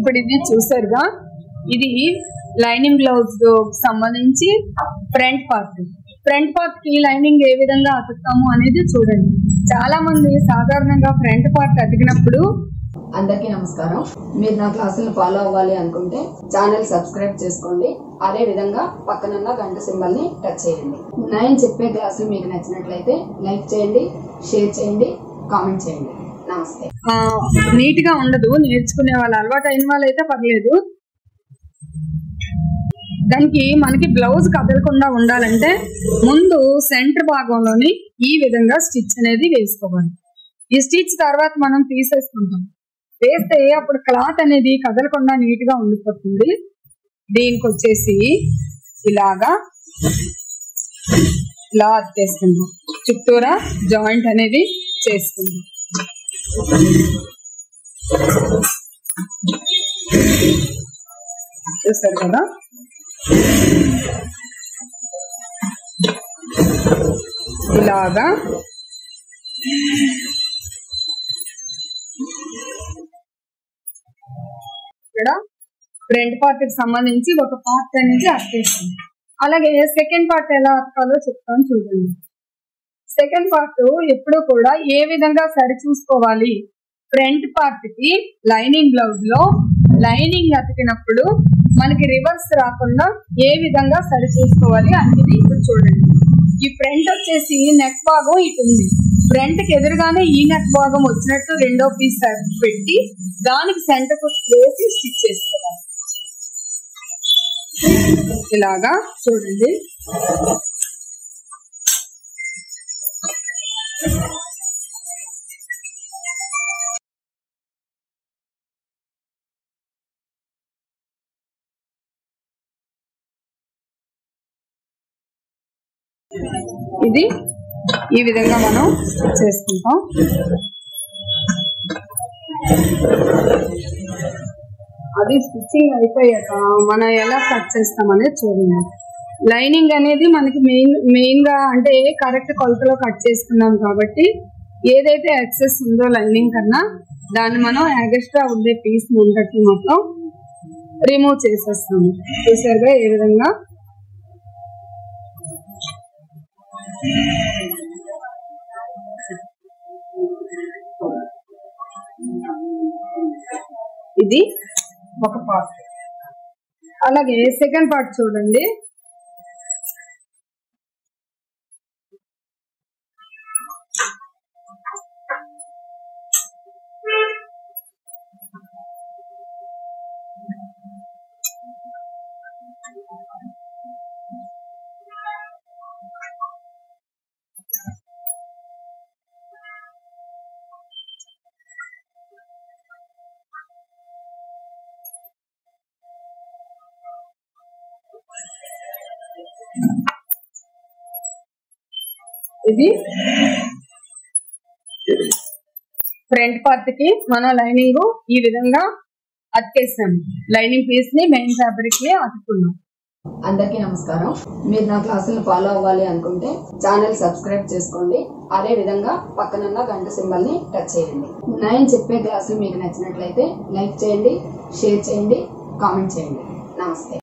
ఇప్పుడు ఇది చూసారుగా ఇది లైనింగ్ బ్లౌజ్ సంబంధించి ఫ్రంట్ పార్ట్ ఫ్రంట్ పార్ట్ కి లైనింగ్ ఏ విధంగా అతుకుతాము అనేది చూడండి చాలా మంది సాధారణంగా ఫ్రంట్ పార్ట్ అతికినప్పుడు అందరికీ నమస్కారం మీరు నా క్లాసులను ఫాలో అవ్వాలి అనుకుంటే ఛానల్ సబ్స్క్రైబ్ చేసుకోండి అదే విధంగా పక్కనున్న గంట సింబల్ ని టచ్ చేయండి నేను చెప్పే క్లాసులు మీకు నచ్చినట్లయితే లైక్ చేయండి షేర్ చేయండి కామెంట్ చేయండి నమస్తే ఆ, నీట్ గా ఉండదు నేర్చుకునే వాళ్ళు అలవాటు అయిన వాళ్ళు అయితే పర్లేదు దానికి మనకి బ్లౌజ్ కదలకుండా ఉండాలంటే ముందు సెంటర్ భాగంలోని ఈ విధంగా స్టిచ్ అనేది వేసుకోవాలి ఈ స్టిచ్ తర్వాత మనం తీసేసుకుంటాం వేస్తే అప్పుడు క్లాత్ అనేది కదలకుండా నీట్ గా ఉండిపోతుంది దీనికి వచ్చేసి ఇలాగా ఇలా అత్తేసుకుందాం చుట్టూరా జాయింట్ అనేది చేసుకుందాం చూస్తారు కదా ఇలాగా ఇక్కడ ఫ్రంట్ పార్ట్ కి సంబంధించి ఒక పార్ట్ అనేది అట్టేస్తాం అలాగే సెకండ్ పార్ట్ ఎలా అతకాలో చెప్తాను చూడండి సెకండ్ పార్ట్ ఎప్పుడు కూడా ఏ విధంగా సరి చూసుకోవాలి ఫ్రంట్ పార్ట్ కి లైనింగ్ బ్లౌజ్ లో లైనింగ్ అతికినప్పుడు మనకి రివర్స్ రాకుండా ఏ విధంగా సరి చూసుకోవాలి అనేది ఇప్పుడు చూడండి ఈ ఫ్రంట్ వచ్చేసి నెక్ భాగం ఇటు ఉంది ఫ్రంట్ కి ఎదురుగానే ఈ నెక్ భాగం వచ్చినట్టు రెండో పీస్ పెట్టి దానికి సెంటర్ వేసి స్టిచ్ చేసుకోవాలి ఇలాగా చూడండి ఇది ఈ విధంగా మనం చేసుకుంటాం అది స్టిచ్చింగ్ అయిపోయాక మనం ఎలా కట్ చేస్తాం అనేది చూడండి లైనింగ్ అనేది మనకి మెయిన్ మెయిన్ గా అంటే కరెక్ట్ కొలతలో కట్ చేసుకున్నాం కాబట్టి ఏదైతే ఎక్సెస్ ఉందో లైనింగ్ కన్నా దాన్ని మనం ఎక్స్ట్రా ఉండే పీస్ ఉండటి మొత్తం రిమూవ్ చేసేస్తాము చూసారుగా ఏ విధంగా ఇది ఒక పార్ట్ అలాగే సెకండ్ పార్ట్ చూడండి ఇది ఫ్రంట్ పార్ట్ కి మన లైనింగ్ ఈ విధంగా అతికేసాం లైనింగ్ పీస్ ని మెయిన్ ఫ్యాబ్రిక్ ని అతుకున్నాం అందరికీ నమస్కారం మీరు నా క్లాసులను ఫాలో అవ్వాలి అనుకుంటే ఛానల్ సబ్స్క్రైబ్ చేసుకోండి అదే విధంగా పక్కనున్న గంట సింబల్ ని టచ్ చేయండి నేను చెప్పే క్లాసులు మీకు నచ్చినట్లయితే లైక్ చేయండి షేర్ చేయండి కామెంట్ చేయండి నమస్తే